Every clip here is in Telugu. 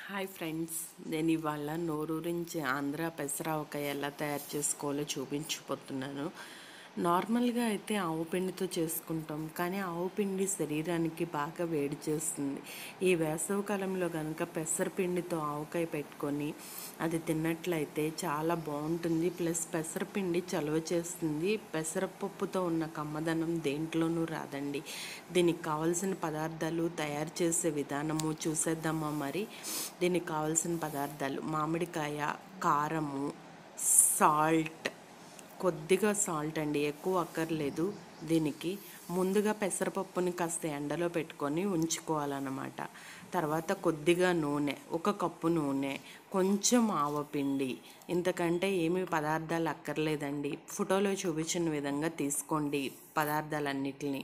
హాయ్ ఫ్రెండ్స్ నేను ఇవాళ నోరూరించి ఆంధ్ర పెసరావకాయ ఎలా తయారు చేసుకోవాలో చూపించిపోతున్నాను నార్మల్గా అయితే ఆవు పిండితో చేసుకుంటాం కానీ ఆవు పిండి శరీరానికి బాగా వేడి చేస్తుంది ఈ వేసవి కాలంలో కనుక పెసరపిండితో ఆవకాయ పెట్టుకొని అది తిన్నట్లయితే చాలా బాగుంటుంది ప్లస్ పెసరపిండి చలువ చేస్తుంది పెసరపప్పుతో ఉన్న కమ్మదనం దేంట్లోనూ రాదండి దీనికి కావాల్సిన పదార్థాలు తయారు చేసే విధానము చూసేద్దామా మరి దీనికి కావాల్సిన పదార్థాలు మామిడికాయ కారము సాల్ట్ కొద్దిగా సాల్ట్ అండి ఎక్కువ అక్కర్లేదు దీనికి ముందుగా పెసరపప్పుని కాస్త ఎండలో పెట్టుకొని ఉంచుకోవాలన్నమాట తర్వాత కొద్దిగా నూనె ఒక కప్పు నూనె కొంచెం ఆవపిండి ఇంతకంటే ఏమీ పదార్థాలు అక్కర్లేదండి ఫోటోలో చూపించిన విధంగా తీసుకోండి పదార్థాలన్నిటిని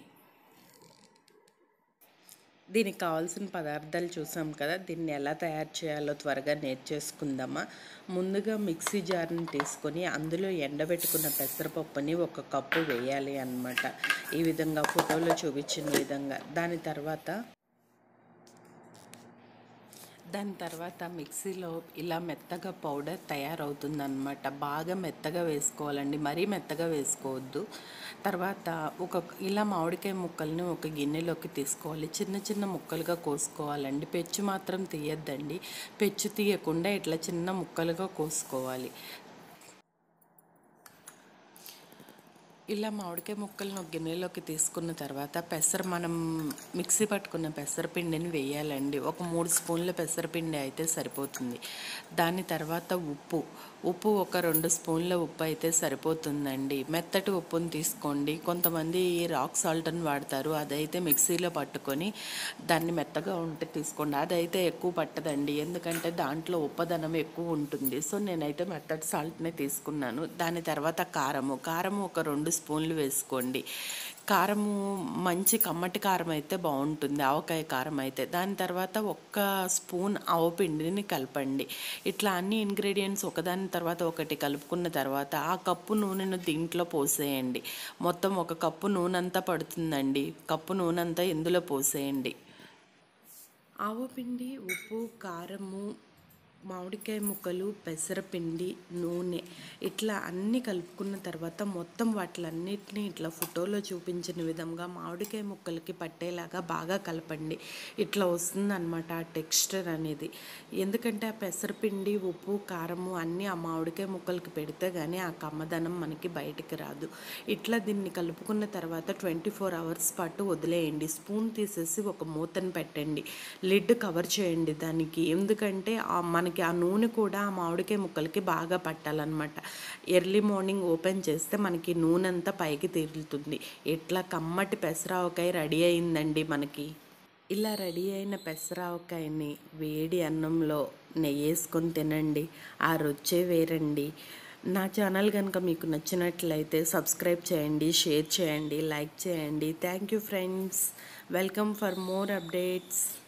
దీనికి కావాల్సిన పదార్థాలు చూసాం కదా దీన్ని ఎలా తయారు చేయాలో త్వరగా నేర్చేసుకుందామా ముందుగా మిక్సీ జార్ని తీసుకొని అందులో ఎండబెట్టుకున్న పెసరపప్పుని ఒక కప్పు వేయాలి అన్నమాట ఈ విధంగా ఫోటోలో చూపించిన విధంగా దాని తర్వాత దాని తర్వాత మిక్సీలో ఇలా మెత్తగా పౌడర్ తయారవుతుందన్నమాట బాగా మెత్తగా వేసుకోవాలండి మరీ మెత్తగా వేసుకోవద్దు తర్వాత ఒక ఇలా మామిడికాయ ముక్కల్ని ఒక గిన్నెలోకి తీసుకోవాలి చిన్న చిన్న ముక్కలుగా కోసుకోవాలండి పెచ్చు మాత్రం తీయద్దండి పెచ్చు తీయకుండా ఇట్లా చిన్న ముక్కలుగా కోసుకోవాలి ఇలా మామిడికాయ ముక్కలను ఒక గిన్నెలోకి తీసుకున్న తర్వాత పెసర మనం మిక్సీ పట్టుకున్న పెసరపిండిని వేయాలండి ఒక మూడు స్పూన్ల పెసరపిండి అయితే సరిపోతుంది దాని తర్వాత ఉప్పు ఉప్పు ఒక రెండు స్పూన్ల ఉప్పు అయితే సరిపోతుందండి మెత్తటి ఉప్పుని తీసుకోండి కొంతమంది రాక్ సాల్ట్ని వాడతారు అదైతే మిక్సీలో పట్టుకొని దాన్ని మెత్తగా ఉంటే తీసుకోండి అదైతే ఎక్కువ పట్టదండి ఎందుకంటే దాంట్లో ఉప్పదనం ఎక్కువ ఉంటుంది సో నేనైతే మెత్తటి సాల్ట్నే తీసుకున్నాను దాని తర్వాత కారము కారము ఒక రెండు స్పూన్లు వేసుకోండి కారము మంచి కమ్మటి కారం అయితే బాగుంటుంది ఆవకాయ కారం అయితే దాని తర్వాత ఒక్క స్పూన్ ఆవపిండిని కలపండి ఇట్లా అన్ని ఇంగ్రీడియంట్స్ ఒకదాని తర్వాత ఒకటి కలుపుకున్న తర్వాత ఆ కప్పు నూనెను దీంట్లో పోసేయండి మొత్తం ఒక కప్పు నూనె అంతా పడుతుందండి కప్పు నూనె అంతా ఇందులో పోసేయండి ఆవపిండి ఉప్పు కారము మామిడికాయ ముక్కలు పెసరపిండి నూనె ఇట్లా అన్నీ కలుపుకున్న తర్వాత మొత్తం వాటిలన్నిటిని ఇట్లా ఫోటోలో చూపించిన విధంగా మామిడికాయ ముక్కలకి పట్టేలాగా బాగా కలపండి ఇట్లా వస్తుందన్నమాట ఆ టెక్స్చర్ అనేది ఎందుకంటే ఆ పెసరపిండి ఉప్పు కారము అన్నీ ఆ మామిడికాయ ముక్కలకి పెడితే కానీ ఆ కమ్మదనం మనకి బయటికి రాదు ఇట్లా దీన్ని కలుపుకున్న తర్వాత ట్వంటీ ఫోర్ అవర్స్ పాటు వదిలేయండి స్పూన్ తీసేసి ఒక మూతను పెట్టండి లిడ్ కవర్ చేయండి దానికి ఎందుకంటే ఆ మనకి మనకి ఆ నూనె కూడా ఆ మామిడికాయ ముక్కలకి బాగా పట్టాలన్నమాట ఎర్లీ మార్నింగ్ ఓపెన్ చేస్తే మనకి నూనె అంతా పైకి తేలుతుంది ఇట్లా కమ్మటి పెసరావకాయ రెడీ అయిందండి మనకి ఇలా రెడీ అయిన పెసరావకాయని వేడి అన్నంలో నెయ్యి వేసుకొని తినండి ఆ రుచే వేరండి నా ఛానల్ కనుక మీకు నచ్చినట్లయితే సబ్స్క్రైబ్ చేయండి షేర్ చేయండి లైక్ చేయండి thank you friends welcome for more updates